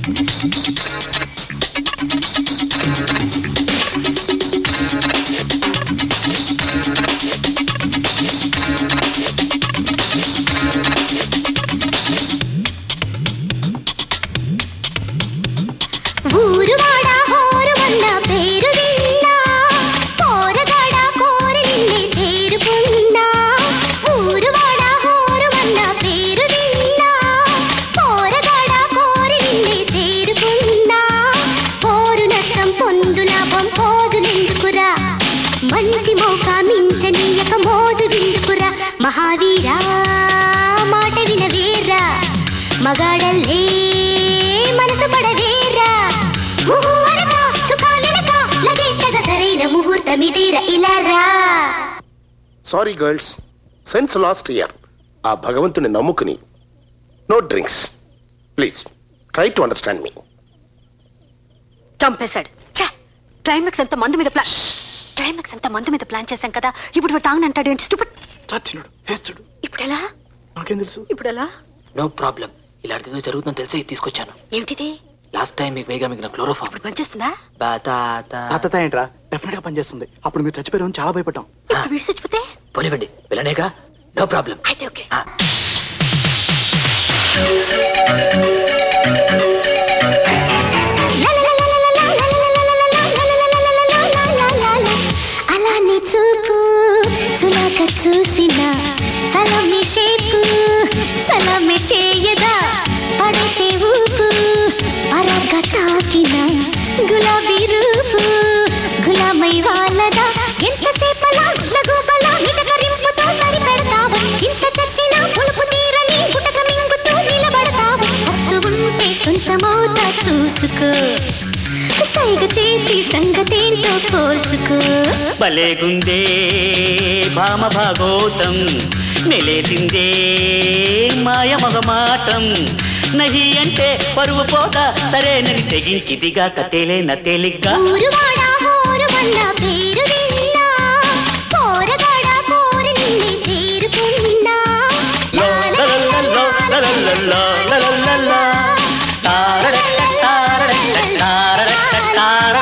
ఊరువాడ హోరుమన్న పేరు విన్నా పోరగాడ కోరి నిన్నే చేరుకున్నా ఊరువాడ హోరుమన్న పేరు విన్నా పోరగాడ కోరి నిన్నే చేరుకున్నా పోరు నష్టం పొందు లాభం పోదులెందుకురా మంచి మోక మించనీయక మోజు విందుకురా మహావీరా మాట వినవేరా మగాడల్లే మనసు పడవేరా ముహూరత సుఖాలనక లగేట్టగ సరైన ముహూర్తమిదేరా ఇలా రా sorry girls sense last year ఆ భగవంతుని నమ్ముకుని no drinks please try to understand me చంపేశాడు ఛే క్లైమాక్స్ అంతా మందు మీద ప్లాన్ క్లైమాక్స్ అంతా మందు మీద ప్లాన్ చేశాం కదా ఇప్పుడు వాడు తాగను అంటాడు ఏంటి స్టూపిడ్ చచ్చినాడు ఫేస్తుడు ఇప్పుడు ఎలా నాకేం తెలుసు ఇప్పుడు ఎలా నో ప్రాబ్లం ఇలాంటిదో జరుగుతుందని తెలిసి తీసుకొచ్చాను ఏమిటిది లాస్ట్ టైం మీకు వేగా మీకు క్లోరోఫామ్ ఇప్పుడు పనిచేస్తుందా తాత ఏంట్రా డెఫినెట్ గా పనిచేస్తుంది అప్పుడు మీరు చచ్చిపోయారు చాలా భయపడ్డాం ఇప్పుడు వీడి చచ్చిపోతే పోనివ్వండి వెళ్ళనేగా నో ప్రాబ్లం అయితే ఓకే అలానే చూపు సులాక చూసిన సలమి షేపు సలమి చేయదా పడసే ఊపు పరగ తాకిన గులాబీ రూపు గులామై వాళ్ళదా ఎంతసేపలా లఘుబలా నిటకరింపుతో సరిపెడతావు ఇంత చచ్చిన పులుపు తీరని గుటక మింగుతూ నిలబడతావు హత్తు ఉంటే సొంతమవుతా చూసుకో సైగ చేసి సంగతేంటో పోల్చుకో భలేగుందే భామ భాగోతం మెలేసిందే మాయ మగమాటం నహి అంటే పరువు పోక సరేనని తెగించి దిగాక తేలేన తేలిగ్గా ఊరువాడ హోరుమన్న పేరు విన్నా పోరగాడ కోరి నిన్నే చేరుకున్నా లో లలలల్లో లలలల్లో లలలల్లో తారడట్ట తారడట్ట తారడట్ట తారడ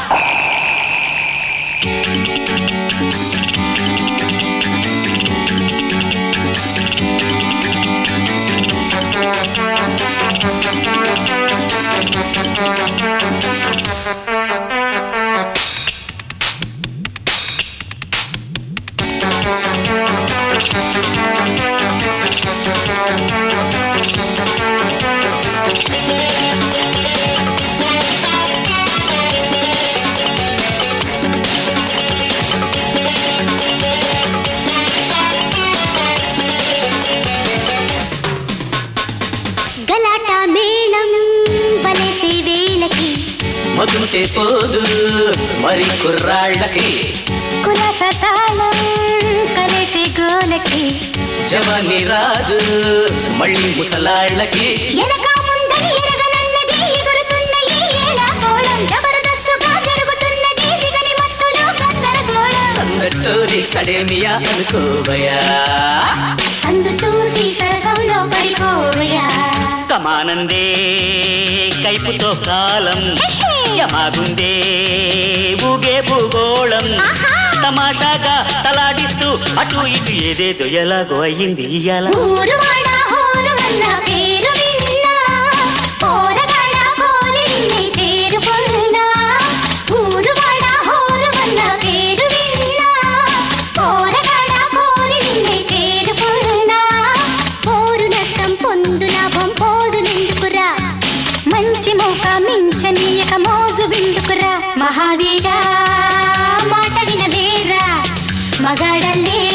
గలాట మేళం వలసే వేళకి మగుంటే పోదు మరి కుర్రాళ్ళకి కులస తాళం కలేసే గోలకి జవాని రాదు మళ్ళీ ముసలాళ్ళకి ఎనక ముందని ఎరగనన్నది ఎగురుతున్న ఈ ఏలాకోళం జబర్దస్తుగా జరుగుతున్నది దిగని మత్తులో గందరగోళం సందట్టోరి సడేమియా అనుకోవయా సందు చూసి సరసంలో పడిపోయా కమానందే కైపుతో కాలం యమాగుందే ఊగే భూగోళం ఆహా! తమాషాగా తలాడిస్తూ అటు ఇటు ఏదేదో ఎలాగో అయ్యింది ఇయ్యాల ఊరువాడ హోరుమన్న పేరు విన్నా పోరగాడ కోరి నిన్నే చేరుకున్నా ఊరువాడ హోరుమన్న పేరు విన్నా పోరగాడ కోరి నిన్నే చేరుకున్నా పోరు నష్టం పొందు లాభం పోదులెందుకురా మంచి మోక మించనీయక మోజు విందుకురా మహావీరా మాట వినవేరా మగాడల్లే